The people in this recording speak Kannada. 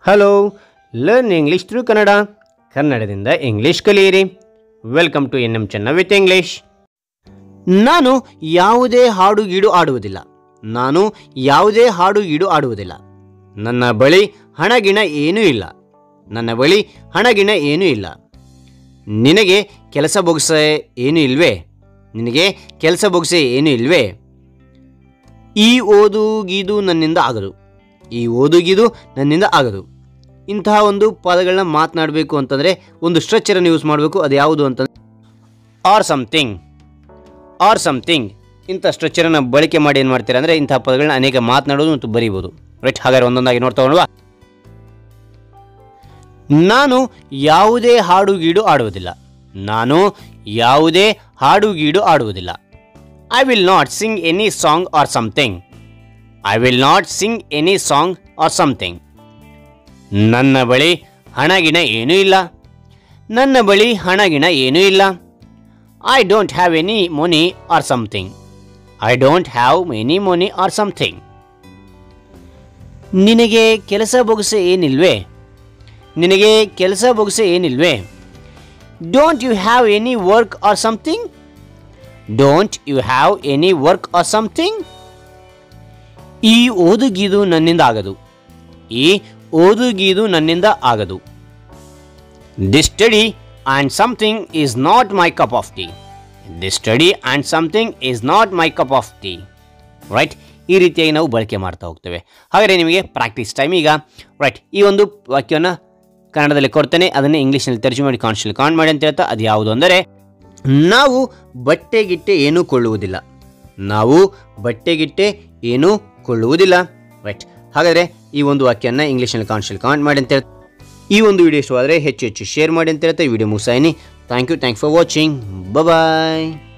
hello learn English through Kannada ಕನ್ನಡದಿಂದ ಇಂಗ್ಲೀಷ್ ಕಲಿಯಿರಿ welcome to N M Chenna with English ನಾನು ಯಾವುದೇ ಹಾಡು ಗೀಡು ಆಡುವುದಿಲ್ಲ ನಾನು ಯಾವುದೇ ಹಾಡು ಗೀಡು ಆಡುವುದಿಲ್ಲ ನನ್ನ ಬಳಿ ಹಣಗಿಣ ಏನೂ ಇಲ್ಲ ನನ್ನ ಬಳಿ ಹಣಗಿಣ ಏನೂ ಇಲ್ಲ ನಿನಗೆ ಕೆಲಸ ಬೊಗಸೆ ಏನೂ ಇಲ್ವೇ ನಿನಗೆ ಕೆಲಸ ಬೊಗಸೆ ಏನೂ ಇಲ್ವೇ ಈ ಓದು ಗೀದು ನನ್ನಿಂದ ಆಗದು ಈ ಓದು ಗೀದು ನನ್ನಿಂದ ಆಗದು ಇಂತಹ ಒಂದು ಪದಗಳನ್ನ ಮಾತನಾಡಬೇಕು ಅಂತಂದರೆ ಒಂದು ಸ್ಟ್ರಕ್ಚರನ್ನು ಯೂಸ್ ಮಾಡಬೇಕು ಅದು ಯಾವುದು ಅಂತಂದರೆ ಆರ್ ಸಮಥಿಂಗ್ ಆರ್ ಸಮಥಿಂಗ್ ಇಂಥ ಸ್ಟ್ರಕ್ಚರನ್ನು ಬಳಕೆ ಮಾಡಿ ಏನು ಮಾಡ್ತೀರಾ ಅಂದರೆ ಇಂಥ ಪದಗಳನ್ನ ಅನೇಕ ಮಾತನಾಡೋದು ಮತ್ತು ಬರೀಬೋದು ರೈಟ್ ಹಾಗಾದ್ರೆ ಒಂದೊಂದಾಗಿ ನೋಡ್ತಾ ಹೋಗೋಣವಾ ನಾನು ಯಾವುದೇ ಹಾಡು ಗೀಡು ಆಡುವುದಿಲ್ಲ ನಾನು ಯಾವುದೇ ಹಾಡು ಗೀಡು ಆಡುವುದಿಲ್ಲ I will not sing any song or something I will not sing any song or something ನನ್ನ ಬಳಿ ಹಣಗಿಣ ಏನೂ ಇಲ್ಲ ನನ್ನ ಬಳಿ ಹಣಗಿಣ ಏನೂ ಇಲ್ಲ I don't have any money or something I don't have any money or something ನಿನಗೆ ಕೆಲಸ ಬೊಗಸೆ ಏನಿಲ್ವೇ ನಿನಗೆ ಕೆಲಸ ಬೊಗಸೆ ಏನಿಲ್ವೇ don't you have any work or something don't you have any work or something ಈ ಓದುಗೀದು ನನ್ನಿಂದ ಆಗದು ಈ ಓದುಗೀದು ನನ್ನಿಂದ ಆಗದು this study and something is not my cup of tea this study and something is not my cup of tea right ಈ ರೀತಿಯಾಗಿ ನಾವು ಬಳಕೆ ಮಾಡ್ತಾ ಹೋಗ್ತೇವೆ ಹಾಗಾದರೆ ನಿಮಗೆ ಪ್ರಾಕ್ಟೀಸ್ ಟೈಮ್ ಈಗ ರೈಟ್ ಈ ಒಂದು ವಾಕ್ಯವನ್ನು ಕನ್ನಡದಲ್ಲಿ ಕೊಡ್ತೇನೆ ಅದನ್ನೇ ಇಂಗ್ಲೀಷ್ನಲ್ಲಿ ತರ್ಜುಮೆ ಮಾಡಿ ಕಾನ್ಸ್ಟಲ್ಲಿ ಕಾಣ್ ಮಾಡಿ ಅಂತ ಹೇಳ್ತಾ ಅದು ಯಾವುದು ಅಂದರೆ ನಾವು ಬಟ್ಟೆಗಿಟ್ಟೆ ಏನೂ ಕೊಳ್ಳುವುದಿಲ್ಲ ನಾವು ಬಟ್ಟೆಗಿಟ್ಟೆ ಏನೂ ಕೊಳ್ಳುವುದಿಲ್ಲ ರೈಟ್ ಹಾಗಾದರೆ ಈ ಒಂದು ವಾಕ್ಯನ ಇಂಗ್ಲೀಷ್ನಲ್ಲಿ ಕಾನ್ಸ್ಟಲ್ಲಿ ಕಾಮೆಂಟ್ ಮಾಡಿ ಅಂತ ಹೇಳ್ತಾ ಈ ಒಂದು ವಿಡಿಯೋ ಇಷ್ಟವಾದರೆ ಹೆಚ್ಚು ಹೆಚ್ಚು ಶೇರ್ ಮಾಡಿ ಅಂತ ಹೇಳ್ತಾ ಈ ವಿಡಿಯೋ ಮುಗಿಸಾಯಿನಿ thank you thank for watching bye